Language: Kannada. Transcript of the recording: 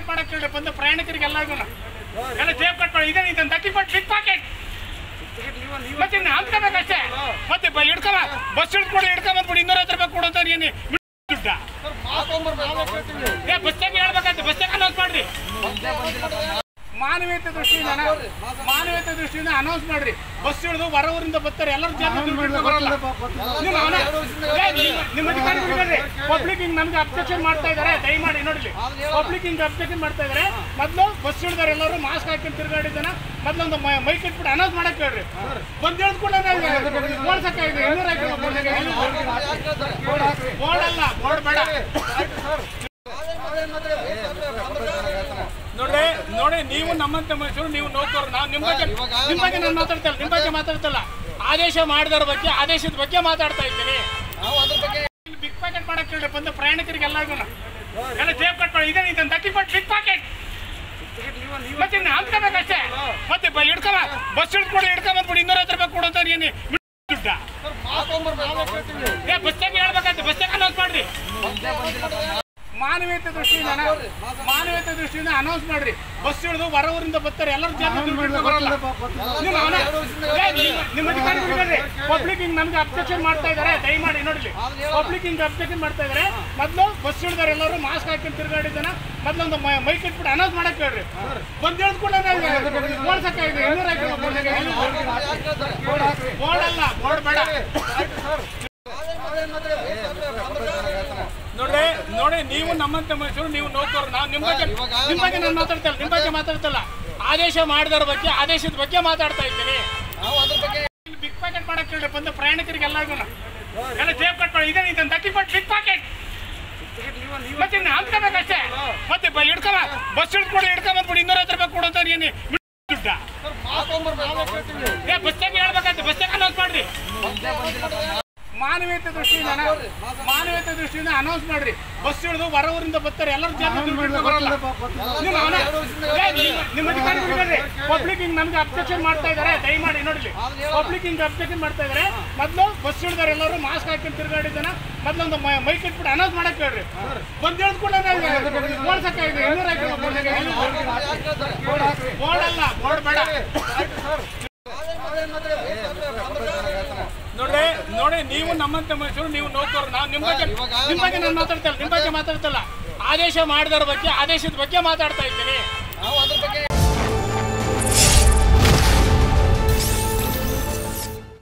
ಪಾಕೆಟ್ ಮಾಡಕ್ ಹೇಳಿ ಬಂದ ಪ್ರಯಾಣಿಕರಿಗೆಲ್ಲ ಎಲ್ಲ ಜೇಬ್ ಕಟ್ ಮಾಡಿ ಇದೆ ಇದನ್ನ ತರ್ಟಿ ಫಾರ್ಟಿ ಸಿಕ್ಸ್ ಪಾಕೆಟ್ ಮತ್ತೆ ಇನ್ನು ಹಾಕ್ಕೋಬೇಕಷ್ಟೇ ಮತ್ತೆ ಬ- ಹಿಡ್ಕೊಂಬ ಬಸ್ ಹಿಡ್ಕೊಂಡು ಹಿಡ್ಕೊಂಬಂದ್ಬಿಟ್ಟು ಇನ್ನೂರೈವತ್ತು ರೂಪಾಯಿ ಕೊಡು ಅಂತ ನೀನು ದುಡ್ಡ ಏ ಬಸ್ಸಾಗ ಹೇಳ್ಬೇಕಂತ ಬಸ್ಸಾಗ ಅನೌನ್ಸ್ ಮಾಡ್ರಿ ಮಾನವೀಯತೆ ದೃಷ್ಟಿಯಿಂದ ಮಾನವೀಯತೆ ದೃಷ್ಟಿಯಿಂದ ಅನೌನ್ಸ್ ಮಾಡ್ರಿ ಬಸ್ ಹಿಡಿದು ಹೊರ ಊರಿಂದ ಬರ್ತಾರೆ ಎಲ್ಲರೂ ಜನ ಬರಲ್ಲ ನೀವು ಅವನ- ಏ, ನಿಮ್ಮ- ನಿಮ್ಮ ಅಧಿಕಾರಿಗಳಿದ್ದಾರೆ ಪಬ್ಲಿಕ್ ಹಿಂಗ್ ನಮ್ಗೆ ಅಬ್ಜೆಕ್ಷನ್ ಮಾಡ್ತಾ ಇದಾರೆ ದಯಮಾಡಿ ನೋಡ್ಲಿ ಪಬ್ಲಿಕ್ ಹಿಂಗ್ ಅಬ್ಜೆಕ್ಷನ್ ಮಾಡ್ತಾ ಇದಾರೆ ಮೊದ್ಲು ಬಸ್ ಹಿಡಿದಾರೆ ಎಲ್ಲರೂ ಮಾಸ್ಕ್ ಹಾಕೊಂಡು ತಿರ್ಗಾಡಿದ್ದಾನ ಮೊದ್ಲೊಂದು ಮೈಕ್ ಇಟ್ಬಿಟ್ಟು ಅನೌನ್ಸ್ ಮಾಡಕ್ ಹೇಳ್ರಿ ಬಂದ್ ಹೇಳಿದ ಕೂಡ ಓಡ್ಸಕ್ಕಾಗಿದೆ ಇನ್ನೂರ ಬೋರ್ಡ್ ಅಲ್ಲ ಬೋರ್ಡ್ ಬೇಡ ನೋಡ್ರಿ ನೋಡಿ ನೀವು ನಮ್ಮಂತ ಮನುಷ್ಯರು ನೀವು ನೌಕರು ನಾವು ನಿಮ್ಮ ಬಗ್ಗೆ ನಿಮ್ಮ ಬಗ್ಗೆ ನಾನು ಮಾತಾಡ್ತಾ ಇಲ್ಲ ನಿಮ್ಮ ಬಗ್ಗೆ ಮಾತಾಡ್ತಲ್ಲ ಆದೇಶ ಮಾಡಿದವ್ರ ಬಗ್ಗೆ ಆದೇಶದ ಬಗ್ಗೆ ಮಾತಾಡ್ತಾ ಇದ್ದೀನಿ ಬಿಗ್ ಪ್ಯಾಕೆಟ್ ಮಾಡಕ್ ಹೇಳಿ ಬಂದ ಪ್ರಯಾಣಿಕರಿಗೆಲ್ಲ ಎಲ್ಲ ಜೇಬ್ ಕಟ್ ಮಾಡಿ ಇದೆ ಇದನ್ನ ತರ್ಟಿ ಫಾರ್ಟಿ ಸಿಕ್ಸ್ ಪಾಕೆಟ್ ಮತ್ತೆ ಇನ್ನು ಹಾಕ್ಕೋಬೇಕಷ್ಟೇ ಮತ್ತೆ ಬ- ಹಿಡ್ಕೊಂಬ ಬಸ್ ಹಿಡ್ಕೊಂಡು ಹಿಡ್ಕೊಂಬಂದ್ಬಿಟ್ಟು ಇನ್ನೂರೈವತ್ತು ರೂಪಾಯಿ ಕೊಡು ಅಂತ ನೀನು ದುಡ್ಡ ಏ ಬಸ್ಸಾಗ ಹೇಳ್ಬೇಕಂತ ಬಸ್ಸಾಗ ಅನೌನ್ಸ್ ಮಾಡ್ರಿ ಮಾನವೀಯತೆ ದೃಷ್ಟಿಯಿಂದ ಮಾನವೀಯತೆ ದೃಷ್ಟಿಯಿಂದ ಅನೌನ್ಸ್ ಮಾಡ್ರಿ ಬಸ್ ಹಿಡಿದು ಹೊರ ಊರಿಂದ ಬರ್ತಾರೆ ಎಲ್ಲರೂ ಜನ ಬರಲ್ಲ ನೀವು ಅವನ- ಏ, ನಿಮ್ಮ- ನಿಮ್ಮ ಅಧಿಕಾರಿಗಳಿದ್ದಾರೆ ಪಬ್ಲಿಕ್ ಹಿಂಗ್ ನಮ್ಗೆ ಅಬ್ಜೆಕ್ಷನ್ ಮಾಡ್ತಾ ಇದಾರೆ ದಯಮಾಡಿ ನೋಡ್ಲಿ ಪಬ್ಲಿಕ್ ಹಿಂಗ್ ಅಬ್ಜೆಕ್ಷನ್ ಮಾಡ್ತಾ ಇದಾರೆ ಮೊದ್ಲು ಬಸ್ ಹಿಡಿದಾರೆ ಎಲ್ಲರೂ ಮಾಸ್ಕ್ ಹಾಕೊಂಡು ತಿರ್ಗಾಡಿದ್ದಾನ ಮೊದ್ಲೊಂದು ಮೈಕ್ ಇಟ್ಬಿಟ್ಟು ಅನೌನ್ಸ್ ಮಾಡಕ್ ಹೇಳ್ರಿ ಬಂದ್ ಹೇಳಿದ ಕೂಡ ಓಡ್ಸಕ್ಕಾಗಿದೆ ಇನ್ನೂರ ಬೋರ್ಡ್ ಅಲ್ಲ ಬೋರ್ಡ್ ಬೇಡ ನೋಡ್ರಿ ನೋಡಿ ನೀವು ನಮ್ಮಂತ ಮನುಷ್ಯರು ನೀವು ನೌಕರು ನಾವು ನಿಮ್ಮ ಬಗ್ಗೆ ನಿಮ್ಮ ಬಗ್ಗೆ ನಾನು ಮಾತಾಡ್ತಾ ಇಲ್ಲ ನಿಮ್ಮ ಬಗ್ಗೆ ಮಾತಾಡ್ತಲ್ಲ ಆದೇಶ ಮಾಡಿದವ್ರ ಬಗ್ಗೆ ಆದೇಶದ ಬಗ್ಗೆ ಮಾತಾಡ್ತಾ ಇದ್ದೀನಿ ಬಿಗ್ ಪ್ಯಾಕೆಟ್ ಮಾಡಕ್ ಹೇಳಿ ಬಂದ ಪ್ರಯಾಣಿಕರಿಗೆಲ್ಲ ಎಲ್ಲ ಜೇಬ್ ಕಟ್ ಮಾಡಿ ಇದೆ ಇದನ್ನ ತರ್ಟಿ ಫಾರ್ಟಿ ಸಿಕ್ಸ್ ಪಾಕೆಟ್ ಮತ್ತೆ ಇನ್ನು ಹಾಕ್ಕೋಬೇಕಷ್ಟೇ ಮತ್ತೆ ಬ- ಹಿಡ್ಕೊಂಬ ಬಸ್ ಹಿಡ್ಕೊಂಡು ಹಿಡ್ಕೊಂಬಂದ್ಬಿಟ್ಟು ಇನ್ನೂರೈವತ್ತು ರೂಪಾಯಿ ಕೊಡು ಅಂತ ನೀನು ದುಡ್ಡ ಏ ಬಸ್ಸಾಗ ಹೇಳ್ಬೇಕಂತ ಬಸ್ಸಾಗ ಅನೌನ್ಸ್ ಮಾಡ್ರಿ ಮಾನವೀಯತೆ ದೃಷ್ಟಿಯಿಂದ ಮಾನವೀಯತೆ ದೃಷ್ಟಿಯಿಂದ ಅನೌನ್ಸ್ ಮಾಡ್ರಿ ಬಸ್ ಹಿಡಿದು ಹೊರ ಊರಿಂದ ಬರ್ತಾರೆ ಎಲ್ಲರೂ ಜನ ಬರಲ್ಲ ನೀವು ಅವನ- ಏ, ನಿಮ್ಮ- ನಿಮ್ಮ ಅಧಿಕಾರಿಗಳಿದ್ದಾರೆ ಪಬ್ಲಿಕ್ ಹಿಂಗ್ ನಮ್ಗೆ ಅಬ್ಜೆಕ್ಷನ್ ಮಾಡ್ತಾ ಇದಾರೆ ದಯಮಾಡಿ ನೋಡ್ಲಿ ಪಬ್ಲಿಕ್ ಹಿಂಗ್ ಅಬ್ಜೆಕ್ಷನ್ ಮಾಡ್ತಾ ಇದಾರೆ ಮೊದ್ಲು ಬಸ್ ಹಿಡಿದಾರೆ ಎಲ್ಲರೂ ಮಾಸ್ಕ್ ಹಾಕೊಂಡು ತಿರ್ಗಾಡಿದ್ದಾನ ಮೊದ್ಲೊಂದು ಮೈಕ್ ಇಟ್ಬಿಟ್ಟು ಅನೌನ್ಸ್ ಮಾಡಕ್ ಹೇಳ್ರಿ ಬಂದ್ ಹೇಳಿದ ಕೂಡ ಓಡ್ಸಕ್ಕಾಗಿದೆ ಇನ್ನೂರ ಬೋರ್ಡ್ ಅಲ್ಲ ಬೋರ್ಡ್ ಬೇಡ ನೋಡ್ರಿ ನೋಡಿ ನೀವು ನಮ್ಮಂತ ಮನುಷ್ಯರು ನೀವು ನೌಕರು ನಾವು ನಿಮ್ಮ ಬಗ್ಗೆ ನಿಮ್ಮ ಬಗ್ಗೆ ನಾನು ಮಾತಾಡ್ತಾ ಇಲ್ಲ ನಿಮ್ಮ ಬಗ್ಗೆ ಮಾತಾಡ್ತಲ್ಲ ಆದೇಶ ಮಾಡಿದವ್ರ ಬಗ್ಗೆ ಆದೇಶದ ಬಗ್ಗೆ ಮಾತಾಡ್ತಾ ಇದ್ದೀನಿ